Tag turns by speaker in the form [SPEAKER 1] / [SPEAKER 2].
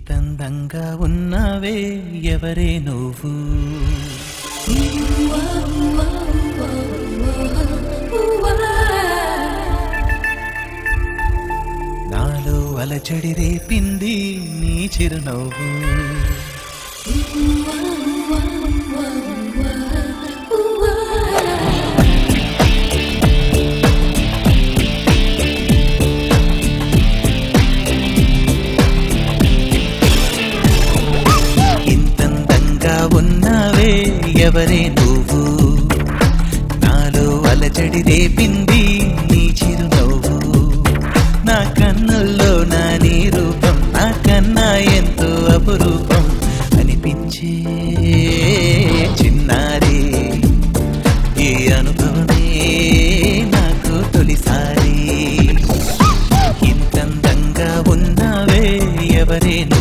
[SPEAKER 1] ఇంతందంగా ఉన్నావే ఎవరే నువ్వు నాలో అలచడి రేపింది నీ చిరునవ్వు ఇంతందంగా ఉన్నావే ఎవరే నువ్వు నాలో అలజడి రేపింది నీ చిరునవ్వు నా కన్నుల్లో నా నీ రూపం నా కన్నా ఎంతో అపురూపం అనిపించే చిన్నారి ఈ అనుభవమే నాకు తొలిసారి ఇంతందంగా ఉన్నావే ఎవరే